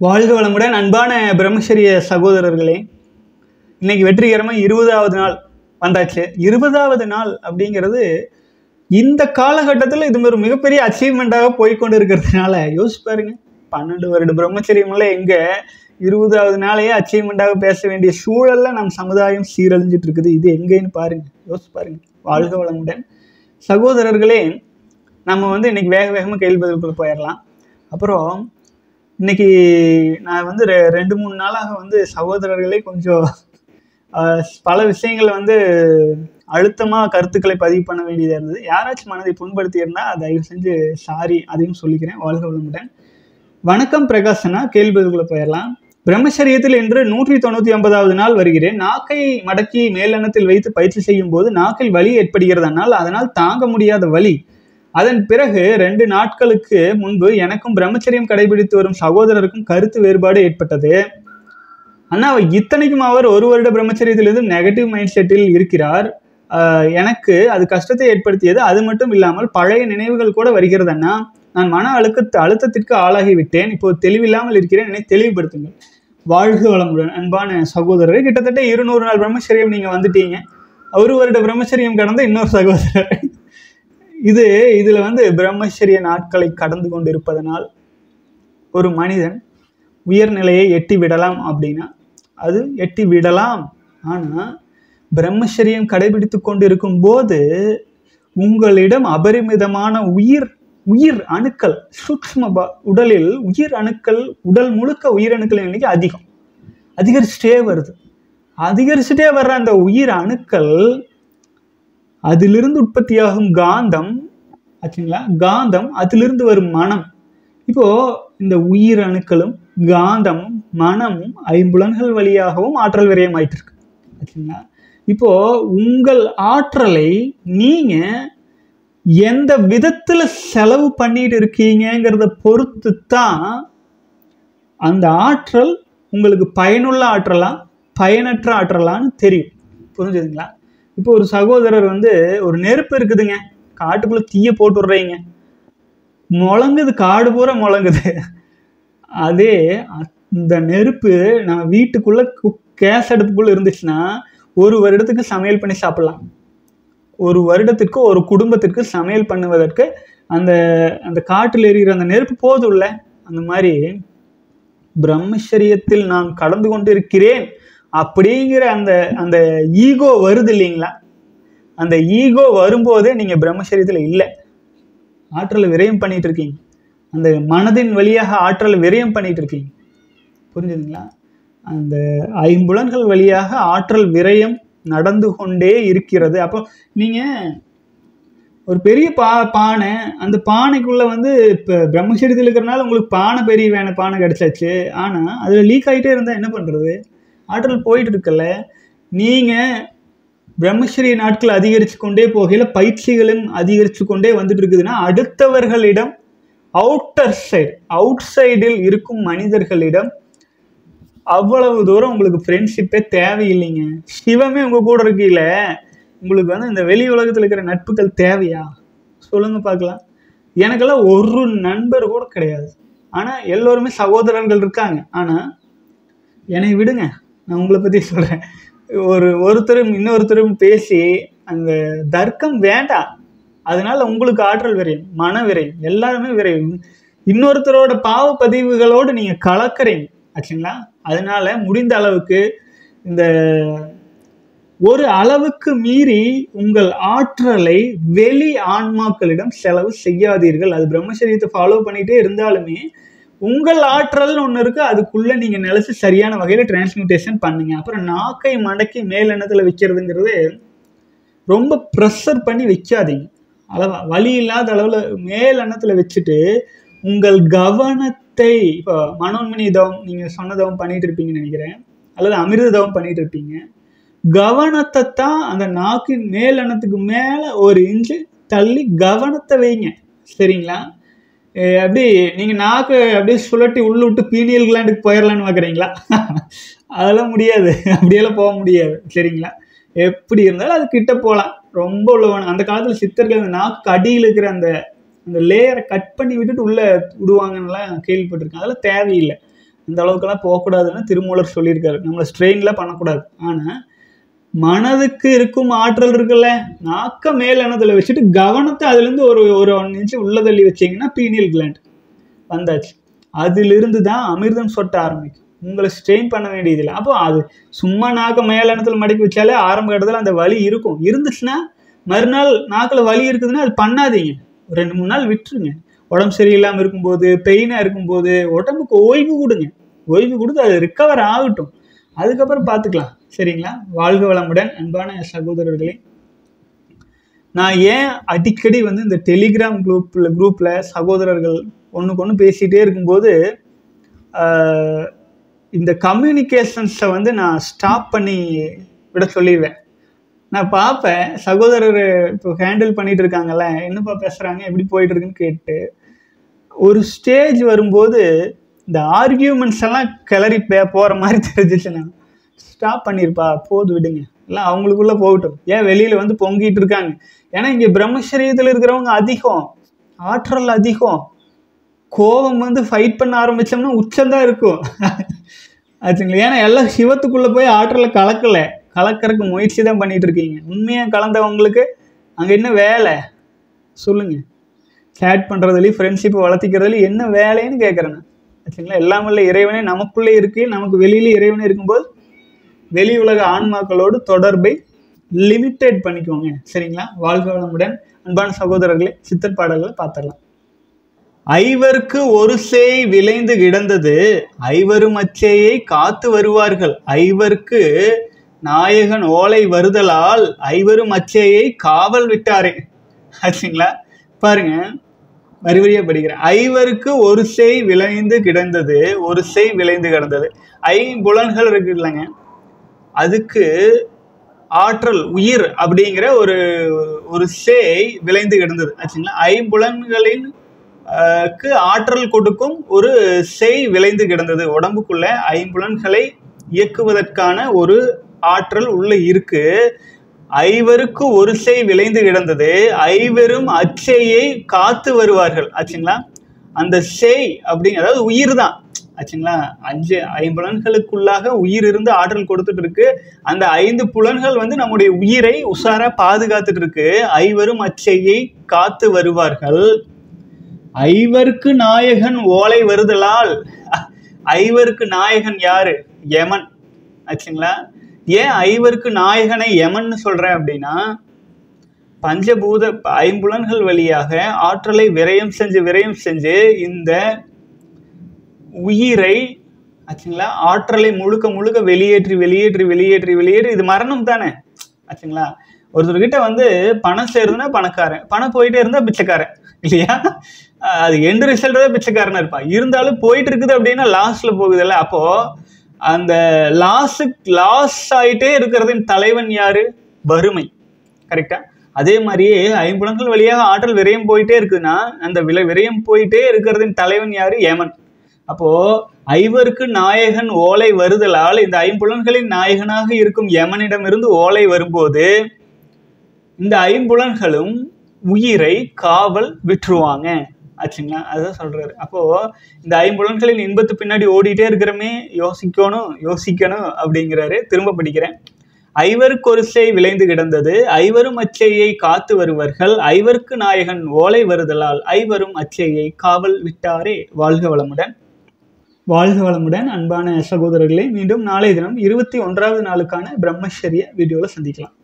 வாழ்க வளமுடன் அன்பான பிரம்மச்சரிய சகோதரர்களே இன்னைக்கு வெற்றிகரமாக இருபதாவது நாள் வந்தாச்சு இருபதாவது நாள் அப்படிங்கிறது இந்த காலகட்டத்தில் இது ஒரு மிகப்பெரிய அச்சீவ்மெண்ட்டாக போய்க்கொண்டு இருக்கிறதுனால யோசிச்சு பாருங்க பன்னெண்டு வருட பிரம்மச்சரியம்ல எங்க இருபதாவது நாளையே அச்சீவ்மெண்ட்டாக பேச வேண்டிய சூழல்ல நம் சமுதாயம் சீரழிஞ்சிட்டு இருக்குது இது எங்கேன்னு பாருங்க யோசிச்சு பாருங்க வாழ்க வளமுடன் சகோதரர்களே நம்ம வந்து இன்னைக்கு வேக வேகமாக கேள்வி பதிலுக்குள்ள போயிடலாம் அப்புறம் இன்னைக்கு நான் வந்து ரெ- ரெண்டு மூணு நாளாக வந்து சகோதரர்களே கொஞ்சம் ஆஹ், பல விஷயங்களை வந்து அழுத்தமாக கருத்துக்களை பதிவு பண்ண வேண்டியதாக இருந்தது யாராச்சும் மனதை புண்படுத்தி இருந்தால் தயவு செஞ்சு சாரி அதையும் சொல்லிக்கிறேன் வாழ்க வளமுடன் வணக்கம் பிரகாசனா கேள்வி பதிலுக்குள்ள போயிடலாம் பிரம்மச்சரியத்தில் இன்று நூற்றி தொண்ணூற்றி ஒன்பதாவது நாள் வருகிறேன் நாக்கை மடக்கி மேலெண்ணத்தில் வைத்து பயிற்சி செய்யும் போது நாக்கில் வலி ஏற்படுகிறதனால் அதனால் தாங்க முடியாத வலி அதன் பிறகு ரெண்டு நாட்களுக்கு முன்பு எனக்கும் பிரம்மச்சரியம் கடைபிடித்து வரும் சகோதரருக்கும் கருத்து வேறுபாடு ஏற்பட்டது அண்ணா இத்தனைக்கும் அவர் ஒரு வருட பிரம்மச்சரியத்திலிருந்து நெகட்டிவ் மைண்ட் செட்டில் இருக்கிறார் ஆஹ் எனக்கு அது கஷ்டத்தை ஏற்படுத்தியது அது மட்டும் இல்லாமல் பழைய நினைவுகள் கூட வருகிறது அண்ணா நான் மன அழுத்த அழுத்தத்திற்கு ஆளாகி விட்டேன் இப்போ தெளிவில்லாமல் இருக்கிறேன் என்னை தெளிவுபடுத்துங்கள் வாழ்க வளமுடன் அன்பான சகோதரர் கிட்டத்தட்ட இருநூறு நாள் பிரம்மச்சரியம் நீங்க வந்துட்டீங்க ஒரு வருட பிரம்மச்சரியம் கடந்த இன்னொரு சகோதரர் இது இதுல வந்து பிரம்மச்சரிய நாட்களை கடந்து கொண்டிருப்பதனால் ஒரு மனிதன் உயர்நிலையை எட்டி விடலாம் அப்படின்னா அது எட்டி விடலாம் ஆனா பிரம்மச்சரியம் கடைபிடித்து கொண்டிருக்கும் போது உங்களிடம் அபரிமிதமான உயிர் உயிர் அணுக்கள் சூக்ஷ்ம ப- உடலில் உயிர் அணுக்கள் உடல் முழுக்க உயிர் அணுக்களின் எண்ணிக்கை அதிகம் அதிகரிச்சுட்டே வருது அதிகரிச்சுட்டே வர்ற அந்த உயிர் அணுக்கள் அதிலிருந்து உற்பத்தியாகும் காந்தம் ஆச்சுங்களா காந்தம் அதிலிருந்து வரும் மனம் இப்போ இந்த உயிர் அணுக்களும் காந்தமும் மனமும் ஐம்புலன்கள் வழியாகவும் ஆற்றல் விரயமாயிட்டு இருக்கு ஆச்சுங்களா இப்போ உங்கள் ஆற்றலை நீங்க எந்த விதத்துல செலவு பண்ணிட்டு இருக்கீங்கங்கிறத பொறுத்து தான் அந்த ஆற்றல் உங்களுக்கு பயனுள்ள ஆற்றலா பயனற்ற ஆற்றலான்னு தெரியும் புரிஞ்சுதுங்களா இப்போ ஒரு சகோதரர் வந்து ஒரு நெருப்பு இருக்குதுங்க காட்டுக்குள்ள தீய போட்டு விடுறீங்க முழங்குது காடு பூரா முழங்குது அதே அந்த நெருப்பு நம்ம வீட்டுக்குள்ள கு- கேஸ் அடுப்புக்குள்ள இருந்துச்சுன்னா ஒரு வருடத்துக்கு சமையல் பண்ணி சாப்பிடலாம் ஒரு வருடத்திற்கு ஒரு குடும்பத்திற்கு சமையல் பண்ணுவதற்கு அந்த அந்த காட்டில் எரிகிற அந்த நெருப்பு போதும்ல அந்த மாதிரி பிரம்மச்சரியத்தில் நான் கடந்து கொண்டிருக்கிறேன் அப்படிங்கிற அந்த அந்த ஈகோ வருது இல்லைங்களா அந்த ஈகோ வரும்போதே நீங்க பிரம்மச்சரியத்தில் இல்லை ஆற்றலை விரயம் பண்ணிட்டு இருக்கீங்க அந்த மனதின் வழியாக ஆற்றலை விரயம் பண்ணிட்டு இருக்கீங்க புரிஞ்சுதுங்களா அந்த ஐம்புலன்கள் வழியாக ஆற்றல் விரயம் நடந்து கொண்டே இருக்கிறது அப்போ நீங்க ஒரு பெரிய பா பானை அந்த பானைக்குள்ள வந்து இப்போ பிரம்மச்சரியத்தில் இருக்கிறனால உங்களுக்கு பானை பெரிய வேணை பானை கிடைச்சாச்சு ஆனா அதுல லீக் ஆகிட்டே இருந்தா என்ன பண்றது ஆற்றல் போயிட்டு இருக்குல்ல நீங்க பிரம்மச்சரிய நாட்கள் அதிகரித்து கொண்டே போகையில பயிற்சிகளும் அதிகரித்து கொண்டே வந்துட்டு இருக்குதுன்னா அடுத்தவர்களிடம் அவுட்டர் சைடு அவுட் சைடில் இருக்கும் மனிதர்களிடம் அவ்வளவு தூரம் உங்களுக்கு ஃப்ரெண்ட்ஷிப்பே தேவையில்லைங்க சிவமே உங்க கூட இருக்கீல உங்களுக்கு வந்து இந்த வெளி உலகத்தில் இருக்கிற நட்புகள் தேவையா சொல்லுங்க பார்க்கலாம் எனக்கெல்லாம் ஒரு நண்பர் கூட கிடையாது ஆனா எல்லோருமே சகோதரர்கள் இருக்காங்க ஆனா என்னை விடுங்க நான் உங்களை பத்தி சொல்றேன் ஒரு ஒருத்தரும் இன்னொருத்தரும் பேசி அந்த தர்க்கம் வேண்டாம் அதனால உங்களுக்கு ஆற்றல் விரையும் மன விரையும் எல்லாருமே விரையும் இன்னொருத்தரோட பாவ பதிவுகளோடு நீங்க கலக்குறீங்க ஆச்சுங்களா அதனால முடிந்த அளவுக்கு இந்த ஒரு அளவுக்கு மீறி உங்கள் ஆற்றலை வெளி ஆன்மாக்களிடம் செலவு செய்யாதீர்கள் அது பிரம்மச்சரியத்தை ஃபாலோ பண்ணிட்டே இருந்தாலுமே உங்கள் ஆற்றல்னு ஒன்று இருக்கு அதுக்குள்ள நீங்க நிலைச்சு சரியான வகையில டிரான்ஸ்மியூட்டேஷன் பண்ணுங்க அப்புறம் நாக்கை மடக்கி மேல் எண்ணத்துல வைக்கிறதுங்கிறது ரொம்ப ப்ரெஷர் பண்ணி வைக்காதீங்க அளவா வலி இல்லாத அளவுல மேல் எண்ணத்துல வச்சுட்டு உங்கள் கவனத்தை இப்போ மனோன்மணி தவம் நீங்க சொன்ன தவம் பண்ணிட்டு இருப்பீங்கன்னு நினைக்கிறேன் அல்லது அமிர்த தவம் பண்ணிட்டு இருப்பீங்க கவனத்தை தான் அந்த நாக்கின் மேல் எண்ணத்துக்கு மேல ஒரு இன்ச்சு தள்ளி கவனத்தை வைங்க சரிங்களா அஹ் அப்படி நீங்க நாக்கு அப்படியே சுழட்டி உள்ள விட்டு பீனியல் கிளாண்டுக்கு போயிடலான்னு பார்க்குறீங்களா அதெல்லாம் முடியாது அப்படியெல்லாம் போக முடியாது சரிங்களா எப்படி இருந்தாலும் அது கிட்ட போகலாம் ரொம்ப உள்ளவன் அந்த காலத்துல சித்தர்கள் அந்த நாக்கு அடியில் இருக்கிற அந்த அந்த லேயரை கட் பண்ணி விட்டுட்டு உள்ள விடுவாங்கன்னுலாம் கேள்விப்பட்டிருக்கேன் அதெல்லாம் தேவையில்லை இந்த அளவுக்கெல்லாம் போகக்கூடாதுன்னு திருமூலர் சொல்லியிருக்காரு நம்மளை ஸ்ட்ரெயின்ல பண்ணக்கூடாது ஆனா மனதுக்கு இருக்கும் ஆற்றல் இருக்குல்ல நாக்க மேல் எண்ணத்துல வச்சுட்டு கவனத்தை அதுலேருந்து ஒரு ஒரு ஒன் இன்ச்சு உள்ள தள்ளி வச்சீங்கன்னா பீனியல் கிளாண்ட் வந்தாச்சு அதிலிருந்து தான் அமிர்தம் சொட்ட ஆரம்பிக்கும் உங்களை ஸ்ட்ரெயின் பண்ண வேண்டியதில்லை அப்போ அது சும்மா நாக்க மேல் எண்ணத்துல மடக்கி வச்சாலே ஆரம்ப கட்டத்தில் அந்த வலி இருக்கும் இருந்துச்சுன்னா மறுநாள் நாக்கில் வலி இருக்குதுன்னா அது பண்ணாதீங்க ஒரு ரெண்டு மூணு நாள் விட்டுருங்க உடம்பு சரியில்லாமல் இருக்கும்போது பெயினாக இருக்கும்போது உடம்புக்கு ஓய்வு கொடுங்க ஓய்வு கொடுத்து அது ரிக்கவர் ஆகட்டும் அதுக்கப்புறம் பார்த்துக்கலாம் சரிங்களா வாழ்க வளமுடன் அன்பான சகோதரர்களே நான் ஏன் அடிக்கடி வந்து இந்த டெலிகிராம் குரூப்பில் குரூப்பில் சகோதரர்கள் ஒன்றுக்கு ஒன்று பேசிகிட்டே இருக்கும்போது ஆஹ், இந்த கம்யூனிகேஷன்ஸை வந்து நான் ஸ்டாப் பண்ணி விட சொல்லிடுவேன் நான் பார்ப்பேன் சகோதரர் இப்போ ஹேண்டில் பண்ணிட்டு இருக்காங்கல்ல என்னப்பா பேசுகிறாங்க எப்படி போயிட்டு இருக்குன்னு கேட்டு ஒரு ஸ்டேஜ் வரும்போது இந்த ஆர்கியூமெண்ட்ஸ் எல்லாம் கிளறி பே போகிற மாதிரி தெரிஞ்சிச்சுன்னா ஸ்டாப் பண்ணிருப்பா போது விடுங்க எல்லாம் அவங்களுக்குள்ள போகட்டும் ஏன் வெளியில வந்து பொங்கிட்டு இருக்காங்க ஏன்னா இங்க பிரம்மச்சரியத்தில் இருக்கிறவங்க அதிகம் ஆற்றல் அதிகம் கோபம் வந்து ஃபைட் பண்ண ஆரம்பிச்சோம்னா உச்சம்தான் இருக்கும் ஆச்சுங்களா ஏன்னா எல்லாம் சிவத்துக்குள்ள போய் ஆற்றலை கலக்கல கலக்கறதுக்கு முயற்சி தான் பண்ணிட்டு இருக்கீங்க உண்மையா கலந்தவங்களுக்கு அங்க என்ன வேலை சொல்லுங்க சேட் பண்றதுலயும் ஃப்ரெண்ட்ஷிப்பை வளர்த்திக்கிறதுலயும் என்ன வேலைன்னு கேட்குறேன் நான் ஆச்சுங்களா எல்லாம் வல்ல இறைவனே நமக்குள்ளே இருக்கு நமக்கு வெளியில இறைவனே இருக்கும்போது வெளி உலக ஆன்மாக்களோடு தொடர்பை லிமிட்டட் பண்ணிக்கோங்க சரிங்களா வாழ்க வளமுடன் அன்பான சகோதரர்களே சித்தர் பாடல்களை பார்த்துடலாம் ஐவருக்கு ஒரு சேய் விளைந்து கிடந்தது ஐவரும் அச்சேயை காத்து வருவார்கள் ஐவருக்கு நாயகன் ஓலை வருதலால் ஐவரும் அச்சேயை காவல் விட்டாரே ஆச்சுங்களா பாருங்க வரி வரியா படிக்கிறேன் ஐவருக்கு ஒரு சேய் விளைந்து கிடந்தது ஒரு சேய் விளைந்து கிடந்தது ஐம்புலன்கள் இருக்கு இல்லைங்க அதுக்கு ஆற்றல் உயிர் அப்படிங்கிற ஒரு ஒரு சேய் விளைந்து கிடந்தது ஆச்சுங்களா ஐம்புலன்களின் ஆஹ், க்கு ஆற்றல் கொடுக்கும் ஒரு சேய் விளைந்து கிடந்தது உடம்புக்குள்ள ஐம்புலன்களை இயக்குவதற்கான ஒரு ஆற்றல் உள்ள இருக்கு ஐவருக்கு ஒரு சேய் விளைந்து கிடந்தது ஐவரும் அச்சேயை காத்து வருவார்கள் ஆச்சுங்களா அந்த சேய் அப்படிங்க அதாவது உயிர் தான் ஆச்சுங்களா அஞ்சு ஐம்புலன்களுக்குள்ளாக உயிர் இருந்து ஆற்றல் கொடுத்துட்டு இருக்கு அந்த ஐந்து புலன்கள் வந்து நம்முடைய உயிரை உஷாரா பாதுகாத்துட்டு இருக்கு ஐவரும் அச்சையை காத்து வருவார்கள் ஐவருக்கு நாயகன் ஓலை வருதலால் ஐவருக்கு நாயகன் யாரு யமன் ஆச்சுங்களா ஏன் ஐவருக்கு நாயகனை யமன்னு சொல்றேன் அப்படின்னா பஞ்சபூத ஐம்புலன்கள் வழியாக ஆற்றலை விரயம் செஞ்சு விரயம் செஞ்சு இந்த உயிரை ஆச்சுங்களா ஆற்றலை முழுக்க முழுக்க வெளியேற்றி வெளியேற்றி வெளியேற்றி வெளியேற்றி இது மரணம் தானே ஆச்சுங்களா ஒருத்தர்கிட்ட வந்து பணம் சேருதுன்னா பணக்காரன் பணம் போயிட்டே இருந்தா பிச்சைக்காரன் இல்லையா அஹ் அது எண்டு ரிசல்ட் தான் பிச்சைக்காரனா இருப்பான் இருந்தாலும் போயிட்டு இருக்குது அப்படின்னா லாஸ்ட்ல போகுதுல்ல அப்போ அந்த லாஸுக்கு லாஸ் ஆயிட்டே இருக்கிறதின் தலைவன் யாரு வறுமை கரெக்டா அதே மாதிரியே ஐம்புலன்கள் வழியாக ஆற்றல் விரயம் போயிட்டே இருக்குதுன்னா அந்த விலை விரயம் போயிட்டே இருக்கிறதின் தலைவன் யாரு ஏமன் அப்போ ஐவருக்கு நாயகன் ஓலை வருதலால் இந்த ஐம்புலன்களின் நாயகனாக இருக்கும் யமனிடமிருந்து ஓலை வரும்போது இந்த ஐம்புலன்களும் உயிரை காவல் விட்டுருவாங்க ஆச்சுங்களா அதுதான் சொல்றாரு அப்போ இந்த ஐம்புலன்களின் இன்பத்து பின்னாடி ஓடிட்டே இருக்கிறமே யோசிக்கணும் யோசிக்கணும் அப்படிங்கிறாரு திரும்ப படிக்கிறேன் ஐவருக்கு ஒரு சேய் விளைந்து கிடந்தது ஐவரும் அச்சையை காத்து வருவார்கள் ஐவருக்கு நாயகன் ஓலை வருதலால் ஐவரும் அச்சையை காவல் விட்டாரே வாழ்க வளமுடன் வாழ்க வளமுடன் அன்பான சகோதரர்களே மீண்டும் நாளை தினம் இருபத்தி ஒன்றாவது நாளுக்கான பிரம்மச்சரிய வீடியோவில் சந்திக்கலாம்